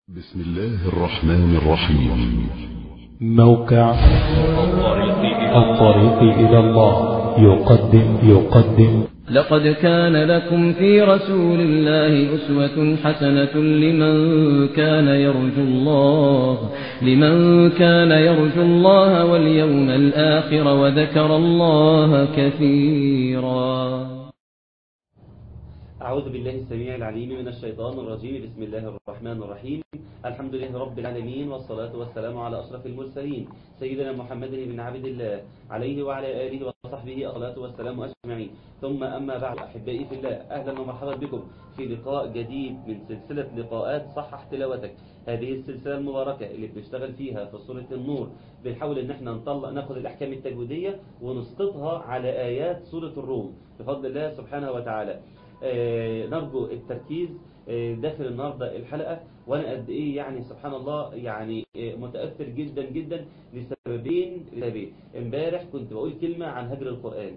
بسم الله الرحمن الرحيم موقع الطريق إلى الله يقدم يقدم لقد كان لكم في رسول الله أسوة حسنة لمن كان يرجو الله لمن كان يرجو الله واليوم الآخر وذكر الله كثيرا أعوذ بالله السميع العليم من الشيطان الرجيم بسم الله الرحمن الرحيم الحمد لله رب العالمين والصلاة والسلام على أشرف المرسلين سيدنا محمد بن عبد الله عليه وعلى آله وصحبه الصلاة والسلام أجمعين ثم أما بعد أحبائي في الله أهلا ومرحبا بكم في لقاء جديد من سلسلة لقاءات صحح تلاوتك هذه السلسلة المباركة اللي بنشتغل فيها في سورة النور بنحاول ان احنا نطلق ناخد الأحكام التجويدية ونسقطها على آيات سورة الروم بفضل الله سبحانه وتعالى آه، نرجو التركيز آه، داخل النهاردة الحلقة وانا قد ايه يعني سبحان الله يعني آه، متأثر جدا جدا لسببين لسببين امبارح كنت بقول كلمة عن هجر القرآن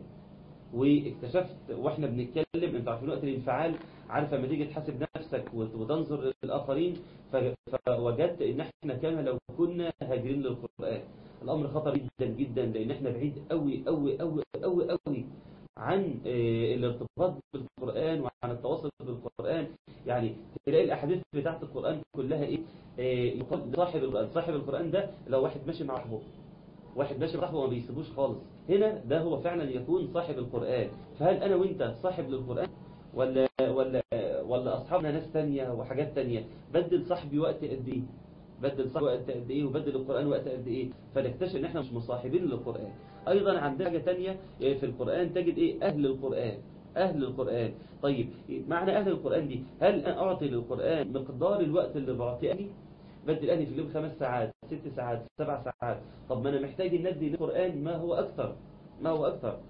واكتشفت واحنا بنتكلم انتوا عارفين وقت الانفعال عارف لما تيجي تحاسب نفسك وت- وتنظر للاخرين ف- فوجدت ان احنا كما لو كنا هاجرين للقرآن الامر خطر جدا جدا لان احنا بعيد قوي قوي قوي قوي قوي عن آه، الارتباط بالقرآن وعن التواصل بالقرآن يعني تلاقي الأحاديث بتاعت القرآن كلها إيه آه، يقال صاحب القرآن صاحب القرآن ده لو واحد ماشي مع صاحبه واحد ماشي مع صاحبه ما بيسيبوش خالص هنا ده هو فعلا يكون صاحب القرآن فهل أنا وأنت صاحب للقرآن ولا ولا ولا أصحابنا ناس تانية وحاجات تانية بدل صاحبي وقت قد إيه بدل صاحبي وقت قد إيه وبدل القرآن وقت قد إيه فنكتشف إن إحنا مش مصاحبين للقرآن أيضا عندنا حاجة تانية آه، في القرآن تجد إيه أهل القرآن أهل القرآن طيب معنى أهل القرآن دي هل أنا أعطي للقرآن مقدار الوقت اللي بعطيه أهلي بدل أهلي في اليوم خمس ساعات ست ساعات سبع ساعات طب ما أنا محتاج إن أدي للقرآن ما هو أكثر ما هو أكثر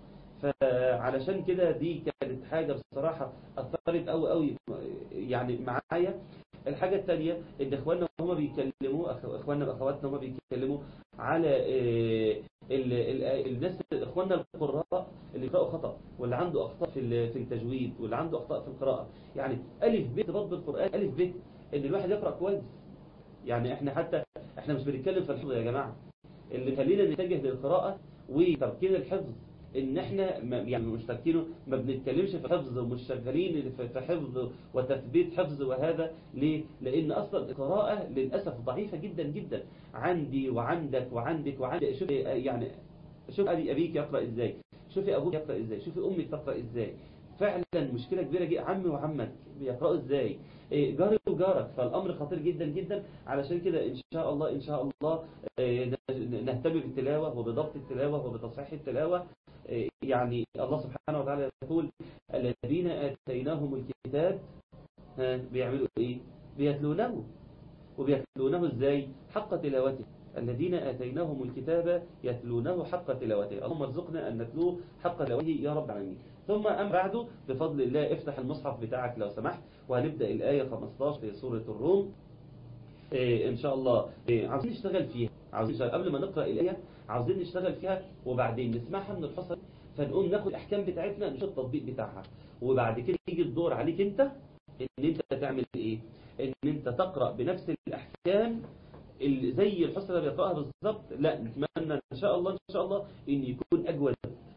فعلشان كده دي كانت حاجة بصراحة أثرت أوي أوي يعني معايا الحاجة الثانية إن إخواننا هما بيتكلموا أخ- إخواننا وأخواتنا هما بيتكلموا على آه، ال- ال- الناس إخواننا القراء اللي يقرأوا خطأ واللي عنده أخطاء في ال- في التجويد واللي عنده أخطاء في القراءة يعني ألف ب ارتباط بالقرآن ألف ب إن الواحد يقرأ كويس يعني إحنا حتى إحنا مش بنتكلم في الحفظ يا جماعة اللي خلينا نتجه للقراءة وتركين الحفظ ان احنا ما- يعني مش تركينه ما بنتكلمش في حفظ ومش شغالين في في حفظ وتثبيت حفظ وهذا ليه لان اصلا القراءة للاسف ضعيفة جدا جدا عندي وعندك وعندك وعندك شوف يعني شوف ابي ابيك يقرأ ازاي شوفي ابوك يقرأ ازاي شوفي امك تقرأ ازاي فعلا مشكلة كبيرة جدا عمي وعمك بيقرأوا ازاي إيه، جاري وجارك فالامر خطير جدا جدا علشان كده ان شاء الله ان شاء الله إيه، نهتم بالتلاوة وبضبط التلاوة وبتصحيح التلاوة إيه، يعني الله سبحانه وتعالى يقول الذين آتيناهم الكتاب ها، بيعملوا ايه بيتلونه وبيتلونه ازاي حق تلاوته الذين آتيناهم الكتاب يتلونه حق تلاوته اللهم ارزقنا أن نتلوه حق تلاوته يا رب العالمين ثم أم بعده بفضل الله افتح المصحف بتاعك لو سمحت وهنبدأ الآية 15 في سورة الروم إيه إن شاء الله إيه عاوزين نشتغل فيها عاوزين نشتغل قبل ما نقرأ الآية عاوزين نشتغل فيها وبعدين نسمعها من الحصة فنقوم ناخد الأحكام بتاعتنا نشوف التطبيق بتاعها وبعد كده يجي الدور عليك أنت إن أنت تعمل إيه إن أنت تقرأ بنفس الأحكام اللي زي الحصة اللي بيقرأها بالظبط لا نتمنى إن شاء الله إن شاء الله إن يكون أجود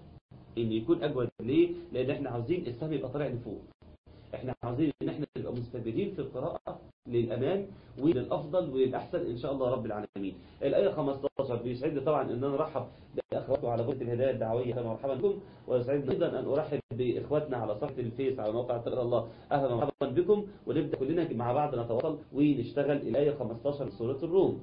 إن يكون أجود ليه لأن إحنا عاوزين السهم يبقى طالع لفوق احنا عاوزين ان احنا نبقى مستبدين في القراءة للأمام وللأفضل وللأحسن إن شاء الله رب العالمين الآية 15 بيسعدني طبعا أن أنا أرحب بأخواتكم على غرفة الهداية الدعوية أهلا ومرحبا بكم ويسعدني أيضا أن أرحب بإخواتنا على صفحة الفيس على موقع تقرأ الله أهلا ومرحبا بكم ونبدأ كلنا مع بعض نتواصل ونشتغل الآية 15 من سورة الروم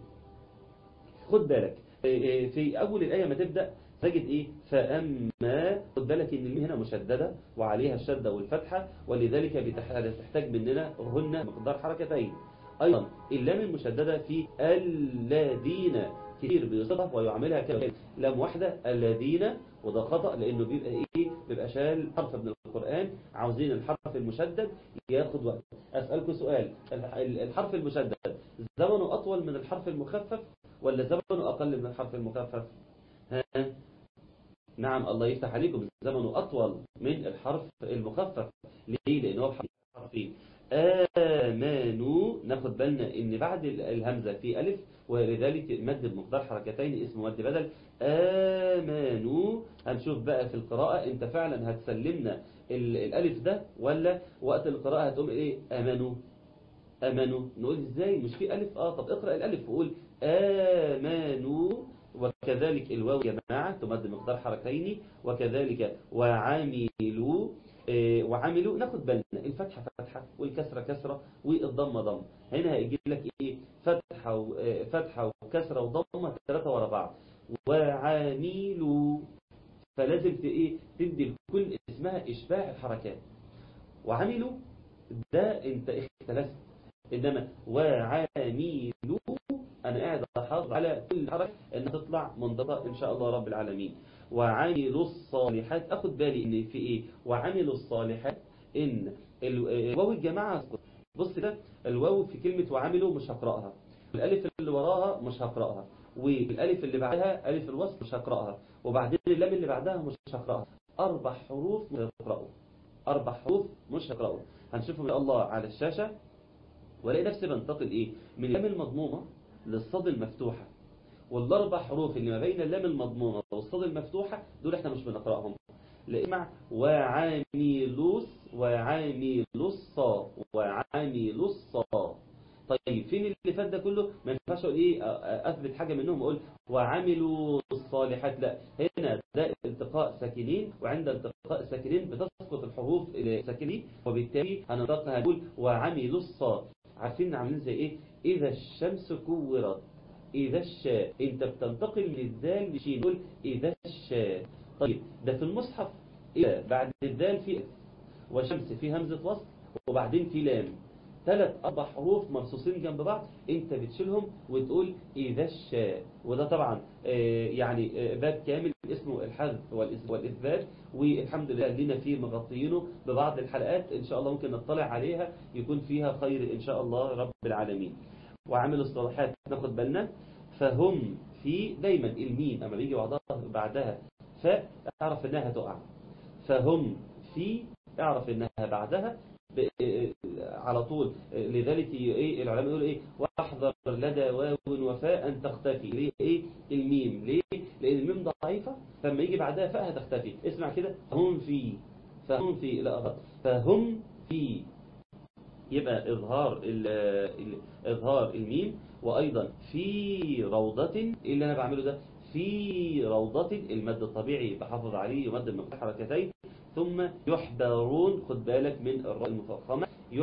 خد بالك إيه إيه في أول الآية ما تبدأ تجد إيه فأما خد بالك إن الميم هنا مشددة وعليها الشدة والفتحة ولذلك بتح- بتحتاج مننا هن مقدار حركتين أيضا اللام المشددة في الذين كتير بيصدف ويعملها كده لام واحدة الذين وده خطأ لأنه بيبقى إيه بيبقى شال حرف من القرآن عاوزين الحرف المشدد ياخد وقت أسألكم سؤال الح- الحرف المشدد زمنه أطول من الحرف المخفف ولا زمنه أقل من الحرف المخفف ها نعم الله يفتح عليكم زمنه أطول من الحرف المخفف ليه لأنه هو حرفين آمنوا ناخد بالنا ان بعد الهمزة في ألف ولذلك مد بمقدار حركتين اسمه مد بدل آمنوا هنشوف بقى في القراءة انت فعلا هتسلمنا الألف ده ولا وقت القراءة هتقوم ايه آمنوا آمنوا نقول ازاي مش في ألف اه طب اقرأ الألف وقول آمنوا وكذلك الواو جماعة تمد مقدار حركتين وكذلك وعملوا وعملوا ناخد بالنا الفتحة فتحة والكسرة كسرة والضمة ضم هنا هيجي لك ايه فتحة فتحة وكسرة وضمة ثلاثة ورا بعض وعملوا فلازم ايه تدي لكل اسمها اشباع الحركات وعملوا ده انت اختلفت انما وعاملوا انا قاعد احافظ على كل حركه ان تطلع منضبطه ان شاء الله رب العالمين وعملوا الصالحات اخد بالي ان في ايه وعملوا الصالحات ان الواو الجماعه بص ده الواو في كلمه وعملوا مش هقراها الالف اللي وراها مش هقراها والالف اللي بعدها الف الوصل مش هقراها وبعدين اللام اللي بعدها مش هقراها اربع حروف مش هقراهم اربع حروف مش هقراهم هنشوفهم ان الله على الشاشه والاقي نفسي بنتقل ايه من اللام المضمومه للصاد المفتوحه والاربع حروف اللي ما بين اللام المضمومه والصاد المفتوحه دول احنا مش بنقراهم لاسمع وعاملوس وعاملوس وعاملوس طيب فين اللي فات ده كله ما ينفعش اقول ايه اثبت حاجه منهم اقول وعملوا الصالحات لا هنا ده التقاء ساكنين وعند التقاء ساكنين بتسقط الحروف الساكنين وبالتالي هنطلق هنقول وعملوا الصاد عارفين عاملين زي ايه اذا الشمس كورت اذا الشاء انت بتنتقل من الدال لشين نقول اذا الشاء طيب ده في المصحف إذا بعد الدال في وشمس في همزه وصل وبعدين في لام ثلاث أربع حروف مرصوصين جنب بعض أنت بتشيلهم وتقول إذا الشاء وده طبعا يعني باب كامل اسمه الحذف والإثبات والحمد لله لنا فيه مغطيينه ببعض الحلقات إن شاء الله ممكن نطلع عليها يكون فيها خير إن شاء الله رب العالمين وعمل الصلاحات ناخد بالنا فهم في دايما الميم أما بيجي بعضها بعدها فاعرف إنها تقع فهم في اعرف إنها بعدها على طول لذلك ايه العلماء يقولوا ايه واحذر لدى واو وفاء ان تختفي ليه ايه الميم ليه لان الميم ضعيفه فلما يجي بعدها فاء هتختفي اسمع كده هم في فهم في لا غلط فهم في يبقى اظهار اظهار الميم وايضا في روضه اللي انا بعمله ده في روضة المد الطبيعي بحافظ عليه يمد من حركتين ثم يحبرون خد بالك من الراء المفخمة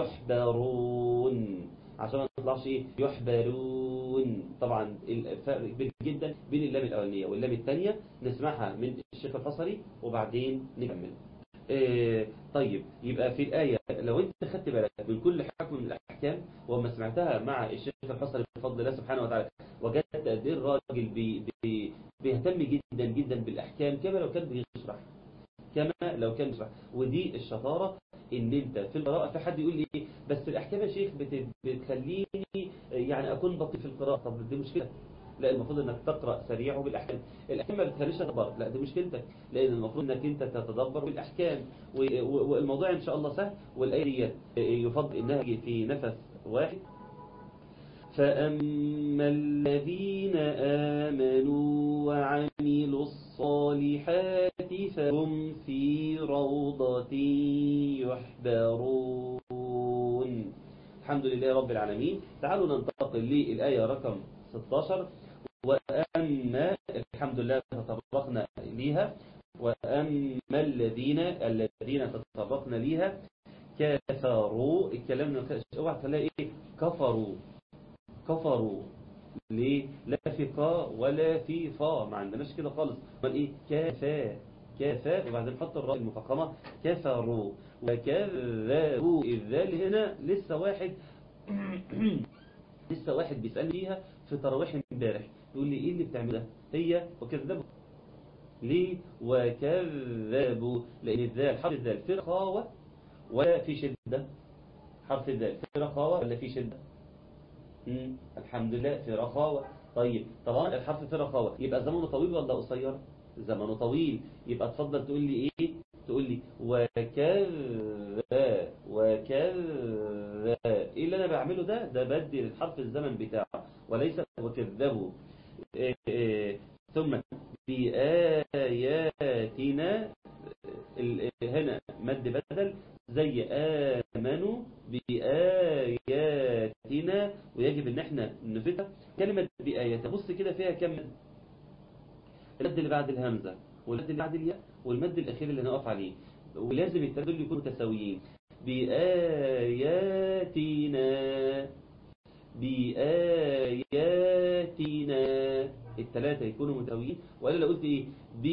يحبرون عشان ما نطلعش ايه يحبرون طبعا الفرق كبير جدا بين اللام الاولانيه واللام الثانيه نسمعها من الشيخ الحصري وبعدين نكمل إيه طيب يبقى في الآية لو انت خدت بالك من كل حكم من الأحكام وما سمعتها مع الشيخ الحصري بفضل الله سبحانه وتعالى وجدت قد ايه الراجل بي بي بيهتم جدا جدا بالأحكام كما لو كان بيشرح كما لو كان بيشرح ودي الشطارة ان انت في القراءة في حد يقول لي إيه بس الأحكام يا شيخ بت بتخليني يعني أكون بطيء في القراءة طب دي مشكلة لا المفروض انك تقرأ سريع وبالأحكام الأحكام ما بتخليش تدبر لا دي مشكلتك لأن المفروض انك انت تتدبر بالأحكام والموضوع ان شاء الله سهل والآية يفضل انها في نفس واحد فأما الذين آمنوا وعملوا الصالحات فهم في روضة يحبرون الحمد لله رب العالمين تعالوا ننتقل للآية رقم 16 وأما الحمد لله تطرقنا ليها وأما الذين الذين تطرقنا ليها كفروا الكلام اوعى تلاقي ايه كفروا كفروا ليه لا في قا ولا في فا ما عندناش كده خالص امال ايه كافا كافا وبعدين نحط الراء المفخمه كفروا وكذبوا الذال هنا لسه واحد لسه واحد بيسألني فيها في تراويح امبارح يقول لي ايه اللي بتعمله ده هي وكذبوا ليه وكذبوا لان الذال حرف الذال في رخاوه ولا في شده حرف الذال في رخاوه ولا في شده مم. الحمد لله في رخاوه طيب طبعا الحرف في رخاوه يبقى زمنه طويل ولا قصير زمنه طويل يبقى تفضل تقول لي ايه تقول لي وكذب وكذب انا بعمله ده ده بدي للحرف الزمن بتاعه وليس وكذبوا إيه إيه ثم بآياتنا ال- هنا مد بدل زي آمنوا بآياتنا ويجب ان احنا نفتح كلمة بآيات بص كده فيها كم مد المد اللي بعد الهمزة والمد اللي بعد الياء والمد الأخير اللي هنقف عليه ولازم التلاتة دول يكونوا متساويين بآياتنا بآياتنا التلاتة يكونوا متساويين ولا لو قلت ايه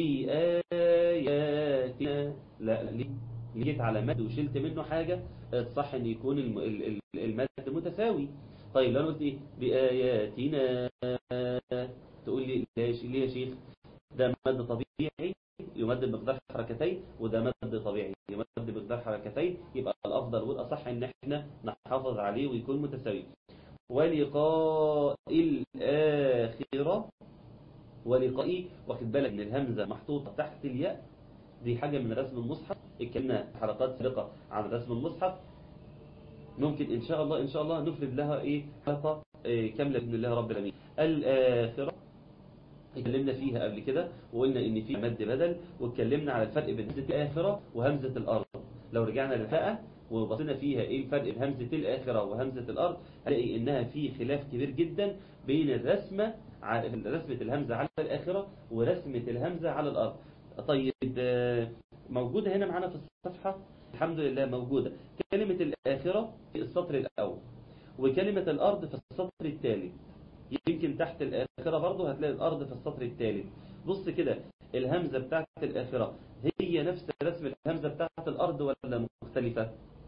بآياتنا لا ليه ليه جيت على مد وشلت منه حاجة الصح ان يكون الم- ال- ال- المد متساوي طيب لو انا قلت ايه بآياتنا تقول لي ليش ليه يا شيخ ده مد طبيعي يمد بمقدار حركتين وده مد طبيعي يمد بمقدار حركتين يبقى الافضل والاصح ان احنا نحافظ عليه ويكون متساوي ولقاء الآخرة ولقائي واخد بالك ان الهمزة محطوطة تحت الياء دي حاجة من رسم المصحف اتكلمنا في حلقات سابقة عن رسم المصحف ممكن ان شاء الله ان شاء الله نفرد لها ايه حلقة إيه كاملة بإذن الله رب العالمين الآخرة اتكلمنا فيها قبل كده وقلنا ان في مد بدل واتكلمنا على الفرق بين همزة الآخرة وهمزة الأرض لو رجعنا للحلقة وبصينا فيها ايه الفرق بين همزة الآخرة وهمزة الأرض هنلاقي انها في خلاف كبير جدا بين الرسمة ع- رسمة الهمزة على الآخرة ورسمة الهمزة على الأرض طيب آه، موجودة هنا معانا في الصفحة الحمد لله موجودة كلمة الآخرة في السطر الأول وكلمة الأرض في السطر الثالث يمكن تحت الآخرة برضه هتلاقي الأرض في السطر الثالث بص كده الهمزة بتاعت الآخرة هي نفس رسم الهمزة بتاعت الأرض ولا مختلفة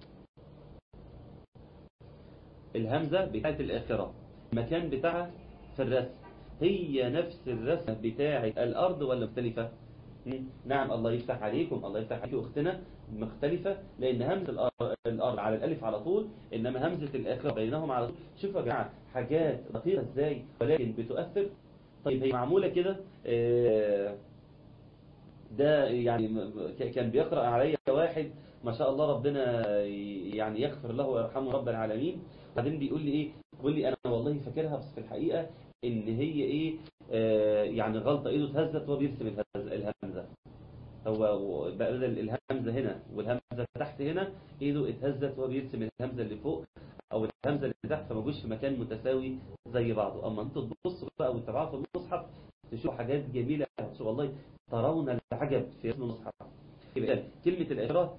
الهمزة بتاعت الآخرة المكان بتاعها في الرسم هي نفس الرسمة بتاعت الأرض ولا مختلفة مم. نعم الله يفتح عليكم الله يفتح عليكم أختنا مختلفة لأن همزة الأر- الأرض على الألف على طول إنما همزة الآخرة بينهم على طول شوفوا يا جماعة حاجات دقيقة إزاي ولكن بتؤثر طيب هي معمولة كده آه، ده يعني م- ك- كان بيقرأ عليا واحد ما شاء الله ربنا ي- يعني يغفر له ويرحمه رب العالمين بعدين بيقول لي ايه بيقول لي انا والله فاكرها بس في الحقيقة ان هي ايه آه يعني غلطة ايده اتهزت وهو بيرسم الهز- الهمزة هو بقى بدل الهمزة هنا والهمزة تحت هنا ايده اتهزت وهو بيرسم الهمزة اللي فوق او الهمزة اللي تحت فما جوش في مكان متساوي زي بعضه اما انتوا تبصوا بقى وتتابعوا في المصحف تشوفوا حاجات جميلة والله ترون العجب في اسم المصحف يبقى كلمة الآخرة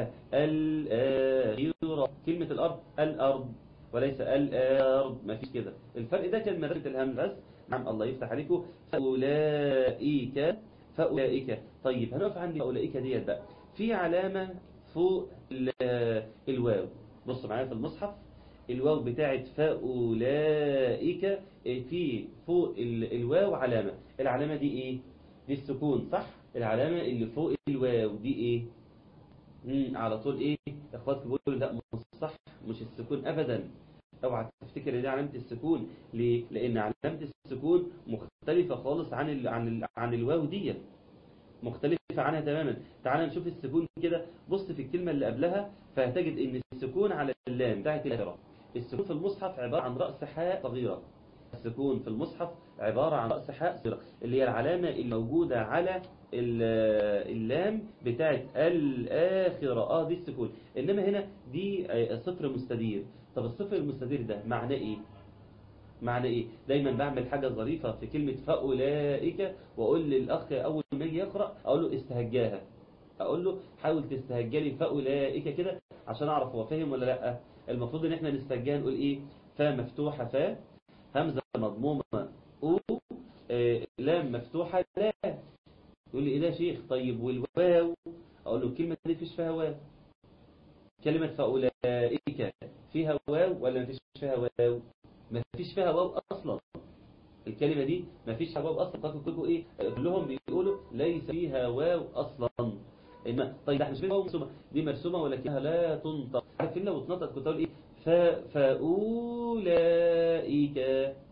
الآخرة كلمة الأرض الأرض وليس الأرض ما فيش كده الفرق ده كان من رسمة الهمزة بس نعم الله يفتح عليكم فأولئك فأولئك طيب هنقف عند فأولئك ديت بقى في علامة فوق ال- الواو بص معايا في المصحف الواو بتاعت فأولئك في فوق ال- الواو علامة العلامة دي ايه دي السكون صح العلامة اللي فوق الواو دي ايه مم. على طول ايه اخواتك بيقولوا لا مش صح مش السكون ابدا اوعى تفتكر ان دي علامة السكون ليه لان علامة السكون مختلفة خالص عن ال عن ال عن الواو دي مختلفة عنها تماما تعال نشوف السكون كده بص في الكلمة اللي قبلها فهتجد ان السكون على اللام بتاعت الآخرة السكون في المصحف عبارة عن رأس حاء صغيرة السكون في المصحف عبارة عن رأس حاء صغيرة اللي هي العلامة الموجودة على ال- اللام بتاعت الآخرة اه دي السكون انما هنا دي آه، صفر مستدير طب الصفر المستدير ده معناه ايه معنى ايه دايما بعمل حاجة ظريفة في كلمة فأولئك واقول للاخ اول ما يجي يقرأ اقول له استهجاها اقول له حاول تستهجى لي فأولئك كده عشان اعرف هو فاهم ولا لا المفروض ان احنا نستهجاها نقول ايه فا مفتوحة فا همزة مضمومة او آه، لام مفتوحة لا يقول لي ايه ده يا شيخ طيب والواو اقول له الكلمة دي فيش فيها واو كلمة فأولئك فيها واو ولا مفيش فيها واو ما فيش فيها واو اصلا الكلمة دي ما فيش فيها واو اصلا فاكروا كلكم ايه كلهم بيقولوا ليس فيها واو اصلا إنما طيب احنا مش واو مرسومة دي مرسومة ولكنها لا تنطق عارفين لو اتنطقت كنت اقول ايه ف فأولئك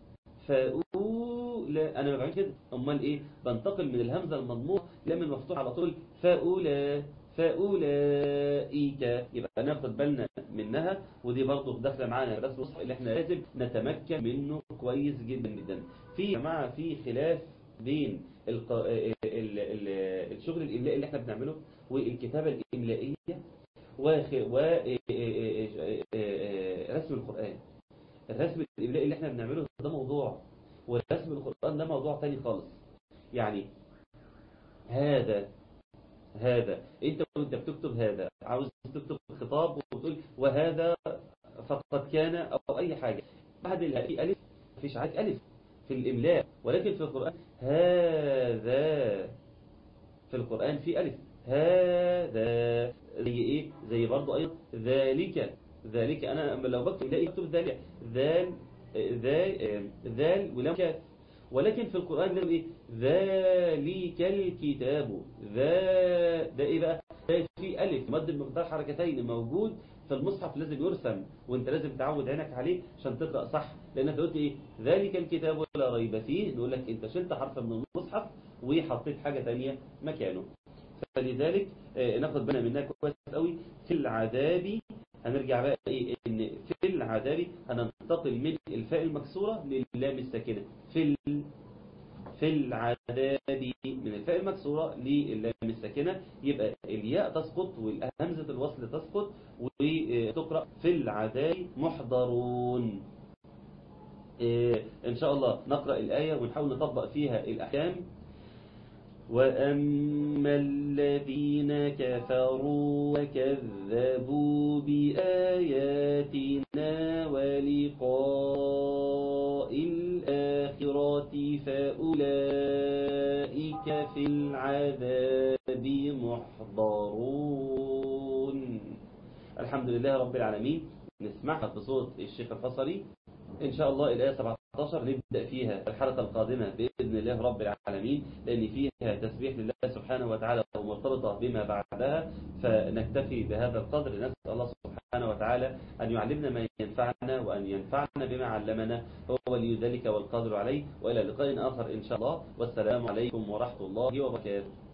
فأولا انا ما بعملش كده امال ايه بنتقل من الهمزة المضمومة لام المفتوح على طول فأولا فأولئك يبقى ناخد بالنا منها ودي برضه داخله معانا بس الصح اللي احنا لازم نتمكن منه كويس جدا جدا في يا جماعه في خلاف بين الق... ال... ال... الشغل الإملائي اللي احنا بنعمله والكتابة الإملائية وخ... و رسم القرآن الرسم الإملائي اللي احنا بنعمله ده موضوع ورسم القرآن ده موضوع تاني خالص يعني هذا هذا انت وانت بتكتب هذا عاوز تكتب خطاب وتقول وهذا فقد كان او اي حاجة بعد الهاء في ألف مفيش عاد ألف في الإملاء ولكن في القرآن هذا في القرآن في ألف هذا زي إيه زي برضو أيضا ذلك ذلك أنا لو بكتب إملائي أكتب ذلك ذال ذال ذال ولم كاف ولكن في القرآن لازم إيه ذلك الكتاب ذا ده إيه بقى في ألف مد بمقدار حركتين موجود في المصحف لازم يرسم وانت لازم تعود عينك عليه عشان تقرأ صح لأنك قلت إيه ذلك الكتاب لا ريب فيه نقول لك انت شلت حرف من المصحف وحطيت حاجة تانية مكانه فلذلك ناخد بالنا منها كويس قوي في العذاب هنرجع بقى ايه ان في العذاب هننتقل من الفاء المكسورة للام الساكنة في ال... في العذاب من الفاء المكسورة للام الساكنة يبقى الياء تسقط والهمزة الوصل تسقط وتقرأ في العذاب محضرون إن شاء الله نقرأ الآية ونحاول نطبق فيها الأحكام وأما الذين كفروا وكذبوا بآياتنا ولقاء الآخرة فأولئك في العذاب محضرون الحمد لله رب العالمين نسمعها بصوت الشيخ الفصلي إن شاء الله الآية 17 نبدأ فيها الحلقة القادمة بإذن الله رب العالمين لأن فيها تسبيح لله سبحانه وتعالى ومرتبطة بما بعدها فنكتفي بهذا القدر نسأل الله سبحانه وتعالى أن يعلمنا ما ينفعنا وأن ينفعنا بما علمنا هو ولي ذلك والقادر عليه وإلى لقاء آخر إن شاء الله والسلام عليكم ورحمة الله وبركاته